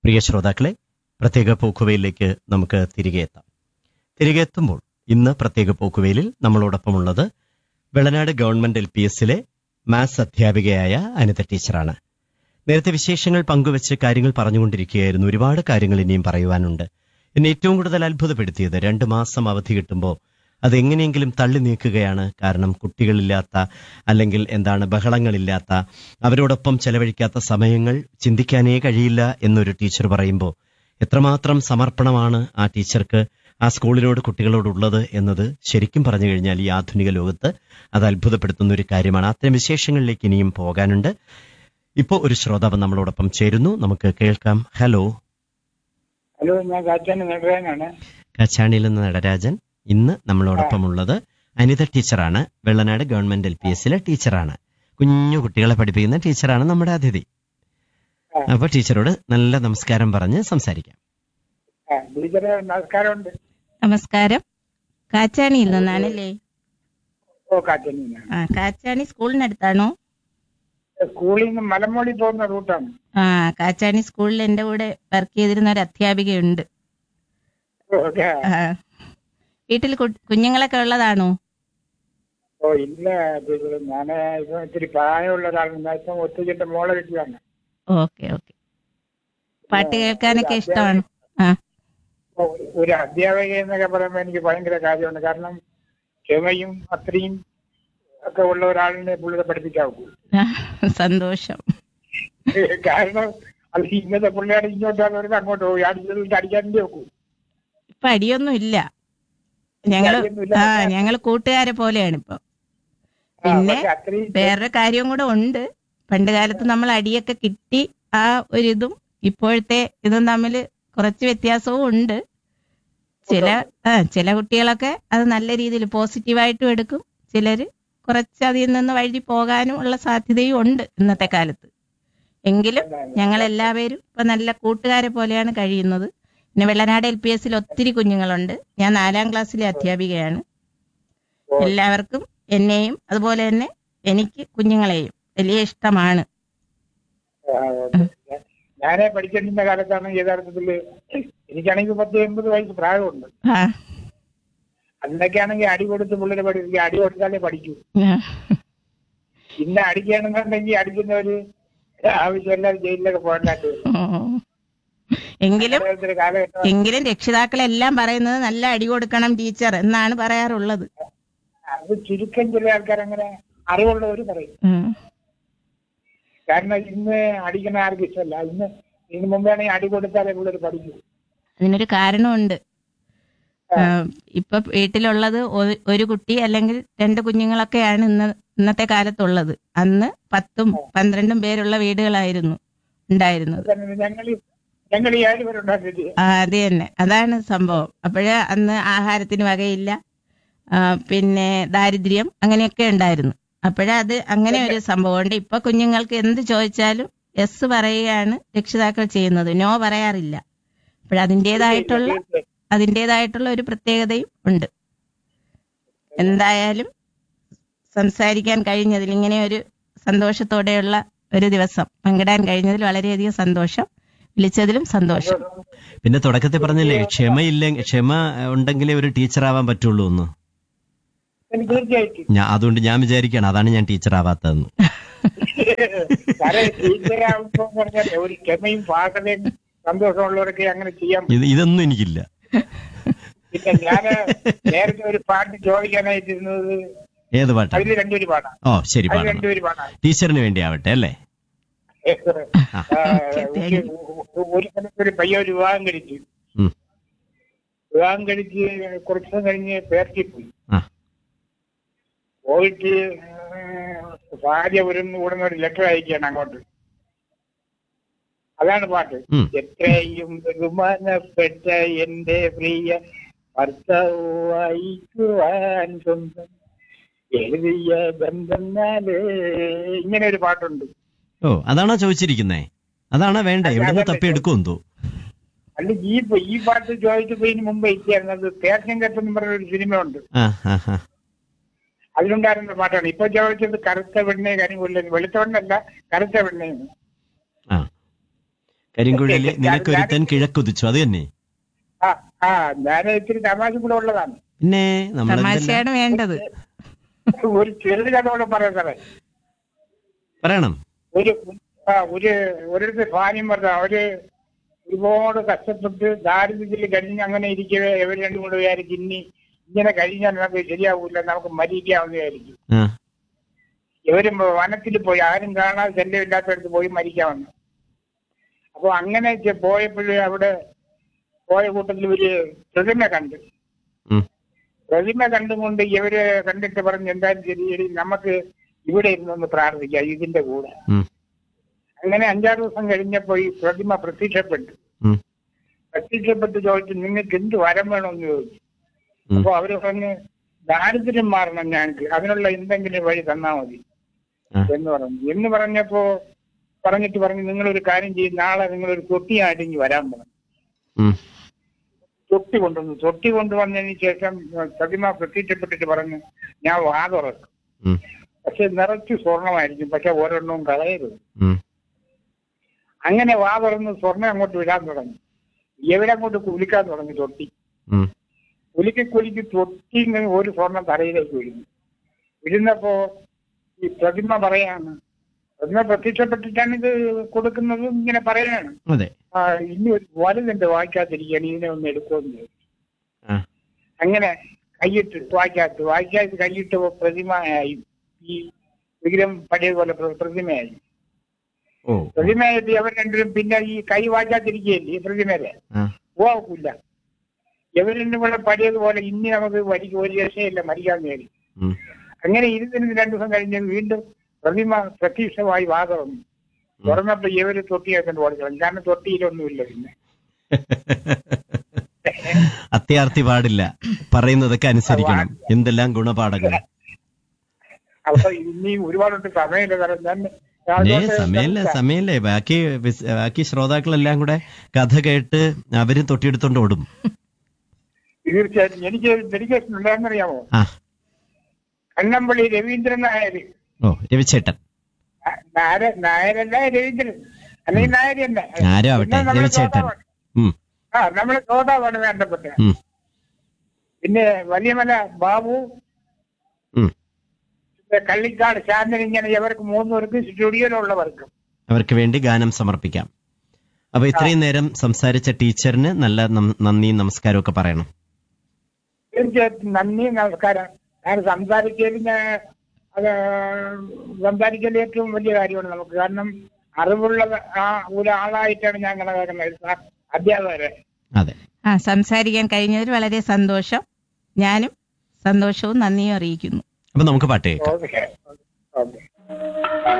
പ്രിയ ശ്രോതാക്കളെ പ്രത്യേക പോക്കുവയിലേക്ക് നമുക്ക് തിരികെ എത്താം തിരികെ എത്തുമ്പോൾ ഇന്ന് പ്രത്യേക പോക്കുവയിലിൽ നമ്മളോടൊപ്പമുള്ളത് വെളനാട് ഗവൺമെന്റ് എൽ പി എസിലെ മാത്സ് അധ്യാപികയായ അനിത ടീച്ചറാണ് നേരത്തെ വിശേഷങ്ങൾ പങ്കുവച്ച് കാര്യങ്ങൾ പറഞ്ഞുകൊണ്ടിരിക്കുകയായിരുന്നു ഒരുപാട് കാര്യങ്ങൾ ഇനിയും പറയുവാനുണ്ട് എന്നെ ഏറ്റവും കൂടുതൽ അത്ഭുതപ്പെടുത്തിയത് രണ്ട് മാസം അവധി കിട്ടുമ്പോൾ അതെങ്ങനെയെങ്കിലും തള്ളി നീക്കുകയാണ് കാരണം കുട്ടികളില്ലാത്ത അല്ലെങ്കിൽ എന്താണ് ബഹളങ്ങളില്ലാത്ത അവരോടൊപ്പം ചെലവഴിക്കാത്ത സമയങ്ങൾ ചിന്തിക്കാനേ കഴിയില്ല എന്നൊരു ടീച്ചർ പറയുമ്പോൾ എത്രമാത്രം സമർപ്പണമാണ് ആ ടീച്ചർക്ക് ആ സ്കൂളിനോട് കുട്ടികളോടുള്ളത് എന്നത് ശരിക്കും പറഞ്ഞു കഴിഞ്ഞാൽ ഈ ആധുനിക ലോകത്ത് അത് അത്ഭുതപ്പെടുത്തുന്ന ഒരു കാര്യമാണ് അത്തരം വിശേഷങ്ങളിലേക്ക് ഇനിയും പോകാനുണ്ട് ഇപ്പോൾ ഒരു ശ്രോതാവ് നമ്മളോടൊപ്പം ചേരുന്നു നമുക്ക് കേൾക്കാം ഹലോ ഹലോ ഞാൻ കാറ്റാന് നടരാനാണ് കച്ചാണിയിൽ നിന്ന് നടരാജൻ ഇന്ന് നമ്മളോടൊപ്പം ഉള്ളത് അനിത ടീച്ചറാണ് വെള്ളനാട് ഗവൺമെന്റ് എൽ പി എസിലെ ടീച്ചറാണ് കുഞ്ഞു കുട്ടികളെ പഠിപ്പിക്കുന്ന ടീച്ചറാണ് നമ്മുടെ അതിഥി ആ. അപ്പൊ ടീച്ചറോട് നല്ല നമസ്കാരം പറഞ്ഞ് സംസാരിക്കാം ആ ടീച്ചറെ നമസ്കാരമുണ്ട് നമസ്കാരം കാച്ചാണിയിൽ നിന്നാണല്ലേ ഓ കാറ്റാനിന്നാണ് ആ കാച്ചാണി സ്കൂളിനടുത്താണോ സ്കൂളിൽ നിന്ന് മലമോളി പോകുന്ന റൂട്ടാണ് ആ കാച്ചാണി സ്കൂളിൽ എൻ്റെ കൂടെ വർക്ക് ചെയ്തിരുന്ന ഒരു അധ്യാപികയുണ്ട് ഓക്കെ ആ. വീട്ടിൽ കു- കുഞ്ഞുങ്ങളൊക്കെ ഉള്ളതാണോ ഓ ഇല്ല ടീച്ചറെ ഞാൻ ഇപ്പൊ ഇത്തിരി പ്രായമുള്ള ഒരാളാണ് ഞാൻ ഇപ്പം ഒറ്റയ്ക്ക് മോളെ വീട്ടിലാണ് ഓക്കെ ഓക്കെ പാട്ട് കേൾക്കാനൊക്കെ ഇഷ്ടമാണ് ആ ഓ, ഒരു അധ്യാപിക എന്നൊക്കെ പറയുമ്പോൾ എനിക്ക് ഭയങ്കര കാര്യമുണ്ട് കാരണം ക്ഷമയും അത്രയും ഒക്കെ ഉള്ള ഒരാളിനെ പുള്ളിയെ പഠിപ്പിക്കാവൂ ആ, സന്തോഷം കാരണം അത് ഇന്നത്തെ പിള്ളേർ ഇങ്ങോട്ടാണ് വരുന്നത് അങ്ങോട്ട് പോകും അടിച്ചത് അടിക്കാനേ നോക്കൂ ഇപ്പൊ അടിയൊന്നും ഇല്ല ഞങ്ങള് അടിയൊന്നുമില്ല. ആ ഞങ്ങള് കൂട്ടുകാരെ പോലെയാണ് ഇപ്പൊ ആ, പിന്നെ പക്ഷെ അത്രയും വേറൊരു കാര്യവും കൂടെ ഉണ്ട് പണ്ട് കാലത്ത് നമ്മൾ അടിയൊക്കെ കിട്ടി ആ ഒരിതും ഇപ്പോഴത്തെ ഇതും തമ്മിൽ കുറച്ച് വ്യത്യാസവും ഉണ്ട് ചില ആ ചില കുട്ടികളൊക്കെ അത് നല്ല രീതിയിൽ പോസിറ്റീവായിട്ടും എടുക്കും ചിലര് കുറച്ച് അതിൽ നിന്ന് വഴി പോകാനും ഉള്ള സാധ്യതയും ഉണ്ട് ഇന്നത്തെ കാലത്ത് എങ്കിലും ഞങ്ങൾ എല്ലാവരും ഇപ്പൊ നല്ല കൂട്ടുകാരെ പോലെയാണ് കഴിയുന്നത് പിന്നെ വെള്ളനാട് എൽ പി എസിൽ ഒത്തിരി കുഞ്ഞുങ്ങളുണ്ട് ഞാൻ നാലാം ക്ലാസ്സിലെ അധ്യാപികയാണ് എല്ലാവർക്കും എന്നെയും അതുപോലെ തന്നെ എനിക്ക് കുഞ്ഞുങ്ങളെയും വലിയ ഇഷ്ടമാണ് ഞാനേ പഠിച്ചിരുന്ന കാലത്താണ് യഥാർത്ഥത്തില് എനിക്കാണെങ്കിൽ പത്ത് എൺപത് വയസ്സ് പ്രായമുണ്ട് ആ, അന്നൊക്കെ ആണെങ്കിൽ അടി കൊടുത്ത് പിള്ളേരെ പഠിപ്പിക്കുക അടി കൊടുത്താലേ പഠിക്കൂ ആ, ഇന്ന് അടിക്കുകയാണെന്നുണ്ടെങ്കിൽ അടിക്കുന്നവര് ആവശ്യമില്ലാതെ ജയിലിലൊക്കെ പോകണ്ടാണ്ട് വരും. ഉം. എങ്കിലും അങ്ങനത്തെ ഒരു കാലഘട്ടം എങ്കിലും രക്ഷിതാക്കളെല്ലാം പറയുന്നത് നല്ല അടി കൊടുക്കണം ടീച്ചർ എന്നാണ് പറയാറുള്ളത് അത് ചുരുക്കം ചില ആൾക്കാർ അങ്ങനെ അറിവുള്ളവര് പറയും ഉം. കാരണം ഇന്ന് അടിക്കുന്ന ആർക്കും ഇഷ്ടമല്ല ഇന്ന് ഇതിന് മുമ്പാണെങ്കിൽ അടി കൊടുത്താലേ പിള്ളേർ പഠിക്കൂ അതിനൊരു കാരണമുണ്ട് ആ, ഇപ്പൊ വീട്ടിലുള്ളത് ഒ- ഒരു കുട്ടി അല്ലെങ്കിൽ രണ്ട് കുഞ്ഞുങ്ങളൊക്കെയാണ് ഇന്ന് ഇന്നത്തെ കാലത്തുള്ളത് അന്ന് പത്തും പന്ത്രണ്ടും പേരുള്ള വീടുകളായിരുന്നു ഉണ്ടായിരുന്നത് ഞങ്ങൾ ഞങ്ങൾ ഈ ഏഴ് പേരുണ്ടാക്കിയിട്ട് ആ, അത് തന്നെ അതാണ് സംഭവം അപ്പോഴ് അന്ന് ആഹാരത്തിന് വകയില്ല ആ, പിന്നെ ദാരിദ്ര്യം അങ്ങനെയൊക്കെ ഉണ്ടായിരുന്നു അപ്പോഴത് അത് അങ്ങനെ ഒരു സംഭവമുണ്ട് ഇപ്പൊ കുഞ്ഞുങ്ങൾക്ക് എന്ത് ചോദിച്ചാലും എസ് പറയുകയാണ് രക്ഷിതാക്കൾ ചെയ്യുന്നത് നോ പറയാറില്ല അപ്പോഴതിൻ്റെതായിട്ടുള്ള അതിൻ്റെതായിട്ടുള്ള ഒരു പ്രത്യേകതയും ഉണ്ട് എന്തായാലും സംസാരിക്കാൻ കഴിഞ്ഞതിൽ ഇങ്ങനെ ഒരു സന്തോഷത്തോടെയുള്ള ഒരു ദിവസം പങ്കിടാൻ കഴിഞ്ഞതിൽ വളരെയധികം സന്തോഷം വിളിച്ചതിലും സന്തോഷം പിന്നെ തുടക്കത്തിൽ പറഞ്ഞില്ലേ ക്ഷമയില്ല ക്ഷമ ഉണ്ടെങ്കിലേ ഒരു ടീച്ചർ ആവാൻ പറ്റുള്ളൂ എന്ന് എനിക്ക് തീർച്ചയായിട്ടും ഞാൻ അതുകൊണ്ട് ഞാൻ വിചാരിക്കുകയാണ് അതാണ് ഞാൻ ടീച്ചർ ആവാത്തതെന്ന് കാരണം ടീച്ചറാകുമ്പോ പറഞ്ഞാൽ ഒരു ക്ഷമയും പാകതയും സന്തോഷമുള്ളവരൊക്കെ അങ്ങനെ ചെയ്യാൻ പറ്റും ഇത് ഇതൊന്നും എനിക്കില്ല പിന്നെ ഞാൻ നേരത്തെ ഒരു പാട്ട് ചോദിക്കാനായിട്ടിരുന്നത് ഏത് പാട്ടാ അതിൽ രണ്ടുപേര് പാടാം ഓ ശരി അതിൽ പാടാം രണ്ടുപേര് പാടാം ടീച്ചറിന് വേണ്ടി ആവട്ടെ അല്ലേ ആ, ഒരു- ഒരു സ്ഥലത്ത് ഒരു പയ്യ ഒരു വിവാഹം കഴിച്ചു ഉം. വിവാഹം കഴിച്ച് കുറച്ച് ദിവസം കഴിഞ്ഞ് പേർക്കി പോയി ആ പോയിട്ട് ഭാര്യ ഒരു കൂടുന്ന ഒരു ലെറ്റർ അയക്കുകയാണ് അങ്ങോട്ട് അതാണ് പാട്ട് ഉം. എത്രയും ബഹുമാനപ്പെട്ട എന്റെ പ്രിയ ഭർത്താവ് വായിക്കുവാൻ സ്വന്തം എഴുതിയ ബന്ധന്നാല് ഇങ്ങനെ ഒരു പാട്ടുണ്ട് ഓ അതാണോ ചോദിച്ചിരിക്കുന്നേ അതാണോ വേണ്ട എവിടുന്ന് തപ്പിയെടുക്കുമെന്തോ അല്ല ഈ ഈ പാട്ട് ചോദിച്ചപ്പോ ഇതിന് മുമ്പ് എത്തിയായിരുന്നു അത് തേർക്കം കെട്ടെന്ന് പറഞ്ഞ ഒരു സിനിമയുണ്ട് ആ ആ ആ അതിലുണ്ടായിരുന്ന പാട്ടാണ് ഇപ്പൊ ചോദിച്ചത് കറുത്ത വെണ്ണയെ കാര്യം കൊല്ലുന്നു വെളുത്ത വെണ്ണല്ല കറുത്ത വെണ്ണയാണ് ആ കരിങ്കുഴലി നിനക്കൊരുത്തൻ കിഴക്കുതിച്ചു അത് തന്നെ ആ ആ ഞാൻ ഇത്തിരി തമാശ കൂടെ ഉള്ളതാണ് പിന്നെ നമ്മൾ തമാശയാണ് വേണ്ടത് ഒരു ചെറിയ കഥ കൂടെ പറയാം സാറേ പറയണം ഒരു ആ ഒരു ഒരിടത്ത് ഭാര്യം പറഞ്ഞ അവര് ഒരുപാട് കഷ്ടപ്പെട്ട് ദാരിദ്ര്യത്തിൽ കഴിഞ്ഞ് അങ്ങനെ ഇരിക്കവേ ഇവർ രണ്ടും കൂടെ വിചാരിക്കും ഇനി ഇങ്ങനെ കഴിഞ്ഞാൽ നമുക്ക് ശരിയാവൂല നമുക്ക് മരിക്കാമെന്ന് വിചാരിക്കും ആ ഇവര് വനത്തിൽ പോയി ആരും കാണാതെ ശല്യമില്ലാത്തടത്ത് പോയി മരിക്കാമെന്ന് അപ്പൊ അങ്ങനെ ചെ- പോയപ്പോഴേ അവിടെ പോയ കൂട്ടത്തിൽ ഒരു പ്രതിമ കണ്ട് ഉം. പ്രതിമ കണ്ടുകൊണ്ട് ഇവര് കണ്ടിട്ട് പറഞ്ഞു എന്തായാലും ശരി എടി, നമുക്ക് ഇവിടെ ഇരുന്നൊന്ന് പ്രാർത്ഥിക്കാം ഇതിന്റെ കൂടെ ഉം, അങ്ങനെ അഞ്ചാറ് ദിവസം കഴിഞ്ഞപ്പോ ഈ പ്രതിമ പ്രത്യക്ഷപ്പെട്ടു ഉം, പ്രത്യക്ഷപ്പെട്ട് ചോദിച്ചു നിങ്ങൾക്ക് എന്ത് വരം വേണമെന്ന് ചോദിച്ചു ഉം. അപ്പൊ അവര് പറഞ്ഞ് ദാരിദ്ര്യം മാറണം ഞങ്ങൾക്ക് അതിനുള്ള എന്തെങ്കിലും വഴി തന്നാ മതി ആ. എന്ന് പറഞ്ഞു എന്ന് പറഞ്ഞപ്പോ പറഞ്ഞിട്ട് പറഞ്ഞു നിങ്ങളൊരു കാര്യം ചെയ്യും നാളെ നിങ്ങളൊരു തൊട്ടിയായിട്ട് ഇങ്ങ് വരാൻ പറഞ്ഞു ഉം, തൊട്ടി കൊണ്ടുവന്നു തൊട്ടി കൊണ്ടുവന്നതിന് ശേഷം പ്രതിമ പ്രത്യക്ഷപ്പെട്ടിട്ട് പറഞ്ഞു ഞാൻ വാ തുറക്കും ഉം, പക്ഷെ നിറച്ച് സ്വർണമായിരിക്കും പക്ഷെ ഒരെണ്ണവും കളയരുത് ഉം, അങ്ങനെ വാ തുറന്ന് സ്വർണം അങ്ങോട്ട് വിടാൻ തുടങ്ങി എവിടെ അങ്ങോട്ട് കുലിക്കാൻ തുടങ്ങി തൊട്ടി ഉം, കുലുക്കി കുലുക്കി തൊട്ടി ഇങ്ങനെ ഒരു സ്വർണം തലയിലേക്ക് വീഴുന്നു വീഴുന്നപ്പോ ഈ പ്രതിമ പറയാണ് പ്രതിമ പ്രത്യക്ഷപ്പെട്ടിട്ടാണ് ഇത് കൊടുക്കുന്നത് ഇങ്ങനെ പറയാണ് അതെ ആ, ഇനി ഒരു വലുതുണ്ട് വായിക്കാതിരിക്കുകയാണ് ഇതിനെ ഒന്ന് എടുക്കുമെന്ന് ചോദിച്ചു ആ അങ്ങനെ കൈയിട്ട് വായിക്കാത്ത വായിക്കാത്ത കൈയിട്ട് പ്രതിമയായി ഈ വിഗ്രഹം പഴയതുപോലെ പ്ര- പ്രതിമയായി ഓ പ്രതിമയായിട്ട് അവർ രണ്ടുപേരും പിന്നെ ഈ കൈ വായിക്കാതിരിക്കുകയല്ലേ ഈ പ്രതിമയിലെ ആ പോകില്ല ഇവർ രണ്ടും കൂടെ പഴയതുപോലെ ഇനി നമുക്ക് വരിക ഒരു രക്ഷയില്ല മരിക്കാന്ന് കയറി ഉം, അങ്ങനെ ഇരുന്നിരുന്ന് രണ്ടു ദിവസം കഴിഞ്ഞ് വീണ്ടും പ്രതിമ പ്രത്യക്ഷമായി വാ തുറന്നു തുറന്നപ്പോ ഇവര് തൊട്ടിയൊക്കെ ഓടിക്കണം കാരണം തൊട്ടിയിലൊന്നുമില്ല പിന്നെ അത്യാർത്തി പാടില്ല പറയുന്നതൊക്കെ അനുസരിക്കണം എന്തെല്ലാം ഗുണപാഠങ്ങൾ അപ്പൊ ഇനി ഒരുപാടുണ്ട് സമയമില്ല കാരണം ഞാൻ ഏ അതുകൊണ്ട് സമയല്ലേ സമയല്ലേ ബാക്കി വിസ്- ബാക്കി ശ്രോതാക്കളെല്ലാം കൂടെ കഥ കേട്ട് അവരും തൊട്ടിയെടുത്തോണ്ട് ഓടും തീർച്ചയായിട്ടും എനിക്ക് ഡെഡിക്കേഷൻ ഉണ്ടായെന്നറിയാമോ ആ കണ്ണമ്പള്ളി രവീന്ദ്രൻ നായർ ഓ രവിച്ചേട്ടൻ നായര നായരല്ല രവീന്ദ്രൻ അല്ലെങ്കിൽ നായർ തന്നെ ആരും ആവട്ടെ, പിന്നെ നമ്മളെ രവിച്ചേട്ടൻ. ശ്രോതാവാണ്. ഉം, ആ നമ്മളെ ശ്രോതാവാണ് വേണ്ടപ്പെട്ട ഉം, പിന്നെ വലിയമല ബാബു ഉം. പിന്നെ കള്ളിക്കാട് ശാന്തൻ ഇങ്ങനെ ഇവർക്ക് മൂന്നുപേർക്ക് സ്റ്റുഡിയോയിലുള്ളവർക്കും അവർക്ക് വേണ്ടി ഗാനം സമർപ്പിക്കാം അപ്പൊ ഇത്രയും നേരം സംസാരിച്ച ടീച്ചറിന് നല്ല നം- നന്ദിയും നമസ്കാരവും ഒക്കെ പറയണം തീർച്ചയായിട്ടും നന്ദി നമസ്കാരം ഞാൻ സംസാരിച്ചതിൽ ഞാൻ അത് സംസാരിക്കൽ ഏറ്റവും വലിയ കാര്യമാണ് നമുക്ക് കാരണം അറിവുള്ള ആ ഒരാളായിട്ടാണ് ഞാൻ കണക്കാക്കുന്നത് അധ്യാപകരെ അതെ ആ സംസാരിക്കാൻ കഴിഞ്ഞതിൽ വളരെ സന്തോഷം ഞാനും സന്തോഷവും നന്ദിയും അറിയിക്കുന്നു അപ്പൊ നമുക്ക് പാട്ട് കേൾക്കാം ഓക്കെ ഓക്കെ